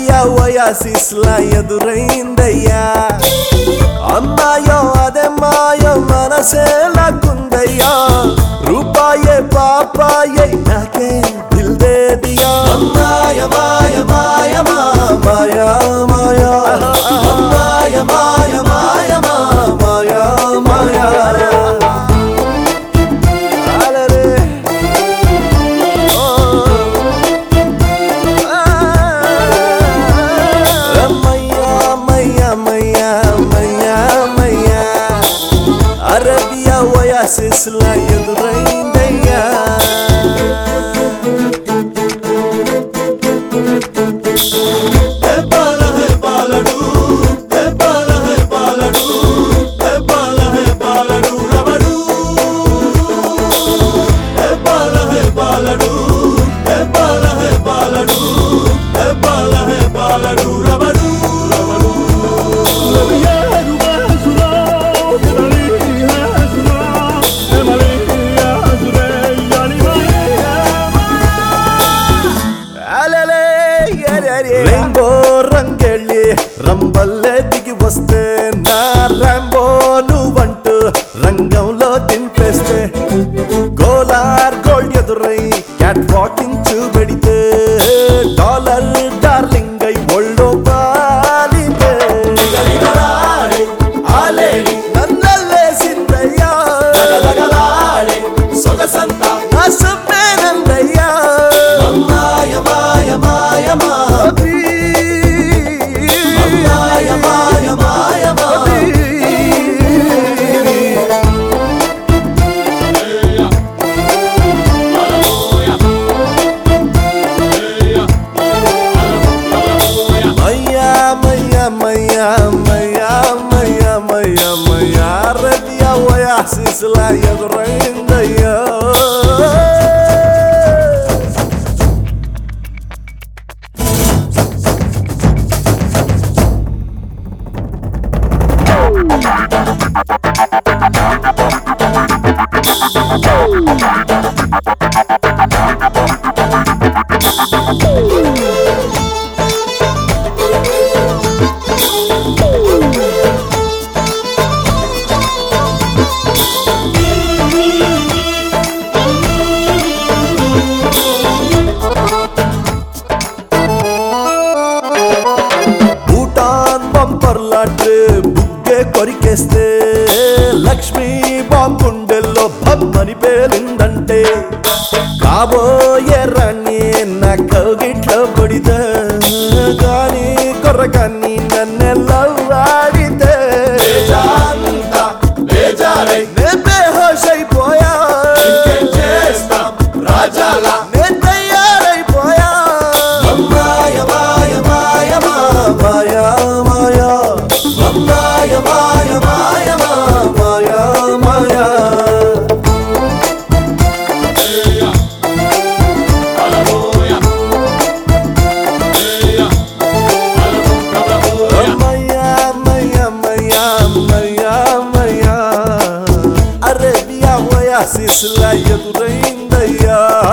Arabia వయాసిస్లా ఎదురైందయ్యా అమ్మాయో అదే మాయో మనసే లాక్కుందయ్యా రూపాయే పాపాయే నాకే దిల్ దే దియా మాయ మాయ మాయ మాయ మాయ మాయ మాయ మాయ మాయ మాయ అలరే ఓ మయ్యా మయ్యా మయ్యా మయ్యా మయ్యా అరబియా వయాసిస్లా ఎదురైందయ్యా రెయిన్బో రంగెళ్ళి రంబల్లే దిగి వస్తే నా రంబో నువ్వంటూ రంగంలో దింపేస్తే గోలార్ గోల్డ్ ఎదురై క్యాట్ వాకింగ్ చూపెడితే డాలర్ డార్లింగ్ అయి ఒళ్ళో పాలితే నన్నల్లేసిందయ్యా సొగసంతా నా సుమ్మేనందయ్యా మాయ మాయ మాయ మాయ మాయ మాయ మాయ మయ్యా మయ్యా మయ్యా మయ్యా మయ్యా మయ్యా మయ్యా రబియా వయాసిస్లా ఎదురైందయ్యా భూటాన్ బంపర్లాట్ బుగ్గే కొరికేస్తే లక్ష్మీ బాంబుండెల్లో బమ్మని పేలిందంటే కాబోయే రాణి నా కౌగిట్లో పడితే కానీ కొర్రకాన్ని నన్నెల్లవాడితే నే బేహోష్ అయిపోయా రాజాలా నే తయారైపోయా మాయ మాయ మాయ మాయ మాయ మాయ మాయ మాయ మాయ మాయ మయ్యా మయ్యా మయ్యా మయ్యా మయ్యా అరేబియా వయాసిస్లా ఎదురైందయ్యా